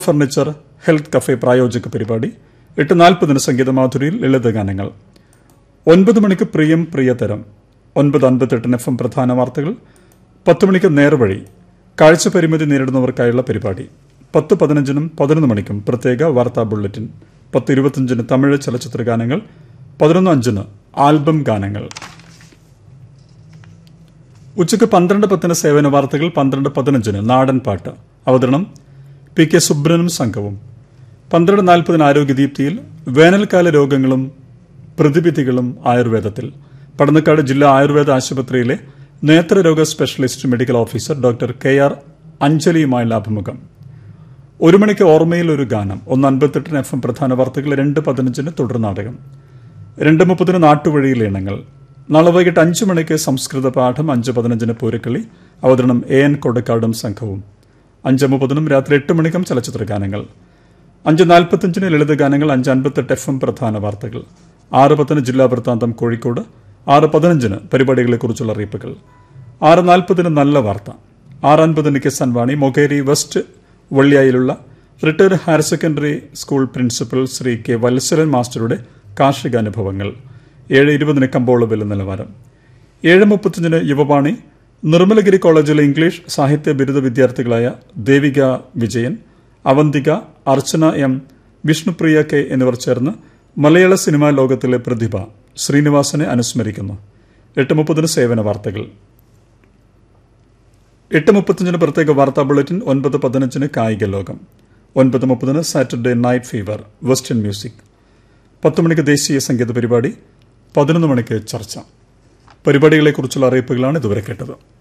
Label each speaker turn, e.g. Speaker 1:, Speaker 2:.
Speaker 1: furniture health cafe പ്രായോജക പരിപാടി എട്ട് നാൽപ്പതിന് സംഗീതമാധുരിയിൽ ലളിതഗാനങ്ങൾ ഒൻപത് മണിക്ക് പ്രിയം പ്രിയതരം ഒൻപത് അൻപത്തെട്ടിന് എഫ് എം പ്രധാന വാർത്തകൾ പത്ത് മണിക്ക് നേർവഴി കാഴ്ച പരിമിതി നേരിടുന്നവർക്കായുള്ള പരിപാടി പത്ത് പതിനഞ്ചിനും പതിനൊന്ന് മണിക്കും പ്രത്യേക വാർത്താ ബുള്ളറ്റിൻ പത്ത് ഇരുപത്തിയഞ്ചിന് തമിഴ് ചലച്ചിത്ര ഗാനങ്ങൾ പതിനൊന്ന് അഞ്ചിന് ആൽബം ഗാനങ്ങൾ ഉച്ചയ്ക്ക് പന്ത്രണ്ട് പത്തിന് സേവന വാർത്തകൾ പന്ത്രണ്ട് പതിനഞ്ചിന് നാടൻ പാട്ട് അവതരണം പി കെ സുബ്രനും സംഘവും പന്ത്രണ്ട് നാൽപ്പതിന് ആരോഗ്യദീപ്തിയിൽ വേനൽക്കാല രോഗങ്ങളും പ്രതിവിധികളും ആയുർവേദത്തിൽ പടന്നക്കാട് ജില്ലാ ആയുർവേദ ആശുപത്രിയിലെ നേത്രരോഗ specialist medical officer doctor K R അഞ്ജലിയുമായുള്ള അഭിമുഖം ഒരു മണിക്ക് ഓർമ്മയിൽ ഒരു ഗാനം ഒന്ന് അൻപത്തെട്ടിന് എഫ് എം പ്രധാന വാർത്തകൾ രണ്ട് പതിനഞ്ചിന് തുടർ നാടകം രണ്ട് മുപ്പതിന് നാട്ടുവഴിയിലെ ഇണങ്ങൾ നാളെ വൈകിട്ട് അഞ്ചു മണിക്ക് സംസ്കൃത പാഠം അഞ്ച് പതിനഞ്ചിന് പൂരക്കളി അവതരണം എ എൻ കൊടക്കാടും സംഘവും അഞ്ച് മുപ്പതിനും രാത്രി എട്ട് മണിക്കും ചലച്ചിത്ര ഗാനങ്ങൾ അഞ്ച് നാൽപ്പത്തഞ്ചിന് ലളിത ഗാനങ്ങൾ അഞ്ച് അൻപത്തെട്ട് എഫ് എം പ്രധാന വാർത്തകൾ ആറ് പത്തിന് ജില്ലാ വൃത്താന്തം കോഴിക്കോട് ആറ് പതിനഞ്ചിന് പരിപാടികളെക്കുറിച്ചുള്ള അറിയിപ്പുകൾ ആറ് നാൽപ്പതിന് നല്ല വാർത്ത ആറ് അൻപതിന് കിസാൻ വാണി മൊകേരി വെസ്റ്റ് വള്ളിയായിലുള്ള retired higher secondary school principal Shri K Vatsaran മാസ്റ്ററുടെ കാർഷിക അനുഭവങ്ങൾ ഏഴ് ഇരുപതിന് കമ്പോള വില നിലവാരം ഏഴ് മുപ്പത്തിയഞ്ചിന് യുവവാണി നിർമ്മലഗിരി കോളേജിലെ ഇംഗ്ലീഷ് സാഹിത്യ ബിരുദ വിദ്യാർത്ഥികളായ ദേവിക വിജയൻ അവന്തിക അർച്ചന എം വിഷ്ണുപ്രിയ കെ എന്നിവർ ചേർന്ന് മലയാള സിനിമാ ലോകത്തിലെ പ്രതിഭ ശ്രീനിവാസനെ അനുസ്മരിക്കുന്നു എട്ട് മുപ്പതിന് സേവന വാർത്തകൾ എട്ട് മുപ്പത്തിയഞ്ചിന് പ്രത്യേക വാർത്താ ബുള്ളറ്റിൻ ഒൻപത് പതിനഞ്ചിന് കായിക ലോകം ഒൻപത് മുപ്പതിന് Saturday night fever western music പത്ത് മണിക്ക് ദേശീയ സംഗീത പരിപാടി പതിനൊന്ന് മണിക്ക് ചർച്ച പരിപാടികളെക്കുറിച്ചുള്ള അറിയിപ്പുകളാണ് ഇതുവരെ കേട്ടത്